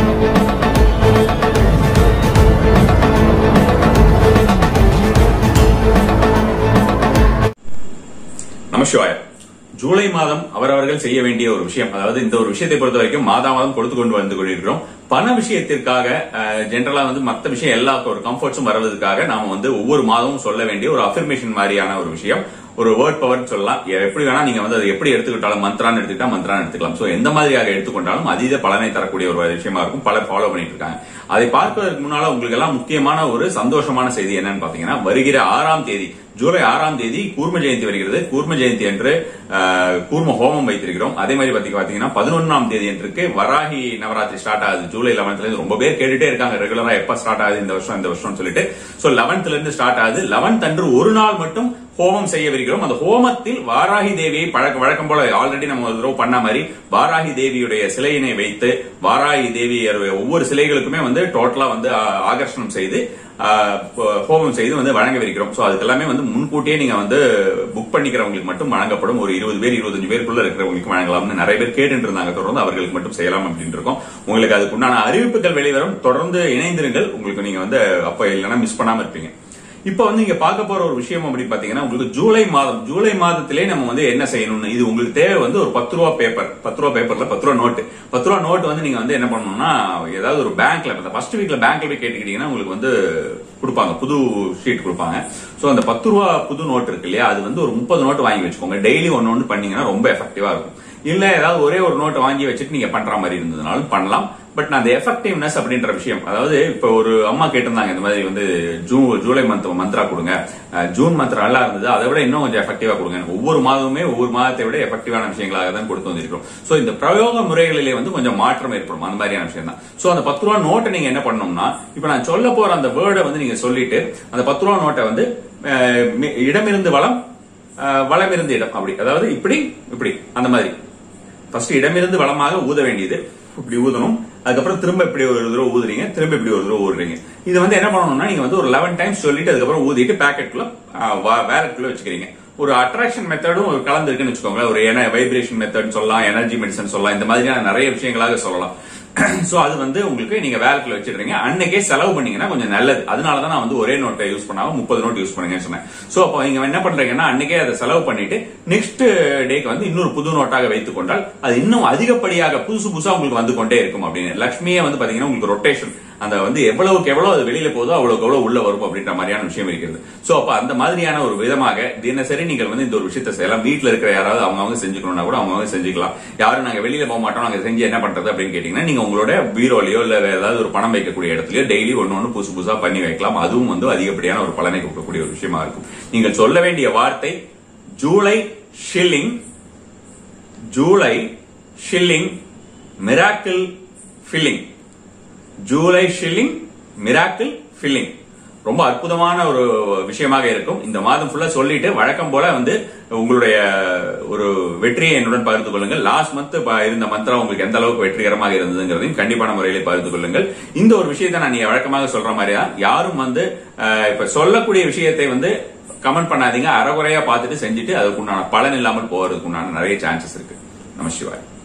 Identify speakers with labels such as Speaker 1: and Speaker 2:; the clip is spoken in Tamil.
Speaker 1: நமசிவாய ஜூலை மாதம் அவரவர்கள் செய்ய வேண்டிய ஒரு விஷயம் அதாவது இந்த ஒரு விஷயத்தை பொறுத்த வரைக்கும் மாதா மாதம் கொடுத்து கொண்டு வந்து கொண்டிருக்கிறோம் பண விஷயத்திற்காக ஜென்ரலா வந்து மத்த விஷயம் எல்லா ஒரு கம்ஃபர்ட்ஸும் வருவதற்காக நாம வந்து ஒவ்வொரு மாதமும் சொல்ல வேண்டிய ஒரு அஃபர்மேஷன் மாதிரியான ஒரு விஷயம் ஒரு வேர்ட் பவர் சொல்லலாம் எப்படி வேணா நீங்க வந்து அதை எப்படி எடுத்துக்கிட்டாலும் மந்த்ரான்னு எடுத்துக்கிட்டா மந்த்ரான்னு எடுத்துக்கலாம் சோ எந்த மாதிரியாக எடுத்துக்கொண்டாலும் அதீத பலனை தரக்கூடிய ஒரு விஷயமா இருக்கும் பலர் ஃபாலோ பண்ணிட்டு இருக்காங்க அதை பார்ப்பதற்கு முன்னால உங்களுக்கு எல்லாம் முக்கியமான ஒரு சந்தோஷமான செய்தி என்னன்னு பாத்தீங்கன்னா வருகிற ஆறாம் தேதி ஜூலை ஆறாம் தேதி கூர்ம ஜெயந்தி வருகிறது கூர்ம ஜெயந்தி என்று அஹ், கூர்ம ஹோமம் வைத்திருக்கிறோம் அதே மாதிரி பாத்தீங்க- பாத்தீங்கன்னா பதினொன்னாம் தேதி என்றுக்கு வராகி நவராத்திரி ஸ்டார்ட் ஆகுது ஜூலை லெவன்த்ல இருந்து ரொம்ப பேர் கேட்டுட்டே இருக்காங்க ரெகுலரா எப்ப ஸ்டார்ட் ஆகுது இந்த வருஷம் இந்த வருஷம் சொல்லிட்டு சோ லெவன்த்ல இருந்து ஸ்டார்ட் ஆகுது லெவன்த் அன்று ஒரு நாள் மட்டும் ஹோமம் செய்யவிருக்கிறோம் அந்த ஹோமத்தில் வாராகி தேவியை பழக்க வழக்கம் போல ஆல்ரெடி நம்ம ஒரு தடவை பண்ண மாதிரி வாராகி தேவியுடைய சிலையினை வைத்து வாராகி தேவி ஒவ்வொரு சிலைகளுக்குமே வந்து டோட்டலா வந்து ஆ, ஆகர்ஷணம் செய்து ஆ, ஹோ- ஹோமம் செய்து வந்து வழங்கவிருக்கிறோம் சோ அதுக்கு எல்லாமே வந்து முன்கூட்டியே நீங்க வந்து புக் பண்ணிக்கிறவங்களுக்கு மட்டும் வழங்கப்படும் ஒரு இருபது பேர் இருபத்தஞ்சு பேருக்குள்ள இருக்கிறவங்களுக்கு வழங்கலாம்னு நிறைய பேர் கேட்டு இருந்தாங்க தொடர்ந்து அவர்களுக்கு மட்டும் செய்யலாம் அப்படின்னு இருக்கோம் உங்களுக்கு அதுக்குண்டான அறிவிப்புகள் வெளிவரும் தொடர்ந்து இணைந்திருங்கள் உங்களுக்கு நீங்க வந்து அப்ப இல்லைன்னா மிஸ் பண்ணாம இருப்பீங்க இப்ப வந்து இங்க பார்க்க போற ஒரு விஷயம் அப்படின்னு பாத்தீங்கன்னா உங்களுக்கு ஜூலை மாதம் ஜூலை மாதத்திலே நம்ம வந்து என்ன செய்யணும்னு இது உங்களுக்கு தேவை வந்து ஒரு பத்து ரூபா பேப்பர் பத்து ரூபா பேப்பர்ல பத்து ரூபா நோட்டு பத்து ரூபா நோட்டு வந்து நீங்க வந்து என்ன பண்ணணும்னா ஏதாவது ஒரு பேங்க்ல இந்த ஃபர்ஸ்ட் வீக்ல பேங்க்ல போய் கேட்டுக்கிட்டீங்கன்னா உங்களுக்கு வந்து கொடுப்பாங்க புது ஷீட் கொடுப்பாங்க சோ அந்த பத்து ரூபா புது நோட் இருக்கு இல்லையா அது வந்து ஒரு முப்பது நோட்டு வாங்கி வச்சுக்கோங்க டெய்லி ஒன்னு ஒன்று பண்ணீங்கன்னா ரொம்ப எஃபெக்டிவா இருக்கும் இல்ல ஏதாவது ஒரே ஒரு நோட்டு வாங்கி வச்சுட்டு நீங்க பண்ற மாதிரி இருந்ததுனாலும் பண்ணலாம் பட் நான் அந்த எஃபெக்டிவ்னஸ் அப்படின்ற விஷயம் அதாவது இப்ப ஒரு அம்மா கேட்டிருந்தாங்க இந்த மாதிரி வந்து ஜூ ஜூலை மந்த் மந்த்ரா கொடுங்க அஹ், ஜூன் மந்த் நல்லா இருந்தது அதை விட இன்னும் கொஞ்சம் எஃபெக்டிவா கொடுங்க ஒவ்வொரு மாதமுமே ஒவ்வொரு மாதத்தை விட எஃபெக்டிவான விஷயங்களாக தான் கொடுத்து வந்திருக்கிறோம் சோ இந்த பிரயோக முறைகளிலே வந்து கொஞ்சம் மாற்றம் ஏற்படும் அந்த மாதிரியான விஷயம் தான் சோ அந்த பத்து ரூபா நோட்டை நீங்க என்ன பண்ணணும்னா இப்ப நான் சொல்ல போற அந்த வேர்டை வந்து நீங்க சொல்லிட்டு அந்த பத்து ரூபா நோட்டை வந்து அஹ், மி- இடமிருந்து வளம் அஹ், வளமிருந்து இடம் அப்படி அதாவது இப்படி இப்படி அந்த மாதிரி ஃபர்ஸ்ட் இடமிருந்து வளமாக ஊத வேண்டியது இப்படி ஊதணும் அதுக்கப்புறம் திரும்ப இப்படி ஒரு தடவை ஊதுறீங்க திரும்ப இப்படி ஒரு தடவை ஊதுறீங்க இது வந்து என்ன பண்ணணும்னா நீங்க வந்து ஒரு லெவன் டைம்ஸ் சொல்லிட்டு அதுக்கப்புறம் ஊதிட்டு பேக்கெட்குள்ள வேலட்குள்ள வச்சுக்கிறீங்க ஒரு அட்ராக்ஷன் மெத்தடும் ஒரு கலந்து இருக்குன்னு வச்சுக்கோங்களேன் ஒரு என வைப்ரேஷன் மெத்தட் சொல்லலாம் எனர்ஜி மெடிசன் சொல்லலாம் இந்த மாதிரியான நிறைய விஷயங்களாக சொல்லலாம் சோ அது வந்து உங்களுக்கு நீங்க வேலட்ல வச்சிடுறீங்க அன்னைக்கே செலவு பண்ணீங்கன்னா கொஞ்சம் நல்லது அதனால தான் நான் வந்து ஒரே நோட்டை யூஸ் பண்ணாம முப்பது நோட் யூஸ் பண்ணுங்கன்னு சொன்னேன் சோ அப்போ நீங்க என்ன பண்றீங்கன்னா அன்னைக்கே அதை செலவு பண்ணிட்டு நெக்ஸ்ட் டேக்கு வந்து இன்னொரு புது நோட்டாக வைத்துக் கொண்டால் அது இன்னும் அதிகப்படியாக புதுசு புதுசா உங்களுக்கு வந்து கொண்டே இருக்கும் அப்படின்னு லட்சுமியே வந்து பாத்தீங்கன்னா உங்களுக்கு ரொட்டேஷன் அந்த வந்து எவ்வளவுக்கு எவ்வளவு அது வெளியில போதோ அவ்வளவுக்கு எவ்வளவு உள்ள வரும் அப்படின்ற மாதிரியான விஷயம் இருக்கிறது சோ அப்ப அந்த மாதிரியான ஒரு விதமாக தினசரி நீங்கள் வந்து இந்த ஒரு விஷயத்தை செய்யலாம் வீட்டுல இருக்கிற யாராவது அவங்க அவங்க செஞ்சுக்கணும்னா கூட அவங்க அவங்க செஞ்சுக்கலாம் யாரும் நாங்க வெளியில போக மாட்டோம் நாங்க செஞ்சு என்ன பண்றது அப்படின்னு கேட்டீங்கன்னா நீங்க உங்களோட பீரோலயோ இல்ல வேற ஏதாவது ஒரு பணம் வைக்கக்கூடிய இடத்துலயோ டெய்லி ஒன்னு ஒன்னு புதுசு புதுசா பண்ணி வைக்கலாம் அதுவும் வந்து அதிகப்படியான ஒரு பலனை கொடுக்கக்கூடிய ஒரு விஷயமா இருக்கும் நீங்கள் சொல்ல வேண்டிய வார்த்தை July shilling July shilling miracle filling July shilling miracle filling ரொம்ப அற்புதமான ஒரு விஷயமாக இருக்கும் இந்த மாதம் ஃபுல்லா சொல்லிட்டு வழக்கம் போல வந்து உங்களுடைய ஒரு வெற்றியை என்னுடன் பகிர்ந்து கொள்ளுங்கள் லாஸ்ட் மந்த் இருந்த மந்த்ரா உங்களுக்கு எந்த அளவுக்கு வெற்றிகரமாக இருந்ததுங்கிறதையும் கண்டிப்பான முறையில பகிர்ந்து கொள்ளுங்கள் இந்த ஒரு விஷயத்தை நான் நீங்க வழக்கமாக சொல்ற மாதிரி தான் யாரும் வந்து அஹ், இப்ப சொல்லக்கூடிய விஷயத்தை வந்து கமெண்ட் பண்ணாதீங்க அறகுறையா பார்த்துட்டு செஞ்சுட்டு அதுக்குண்டான பலன் இல்லாமல் போறதுக்குண்டான நிறைய சான்சஸ் இருக்கு நம சிவாய்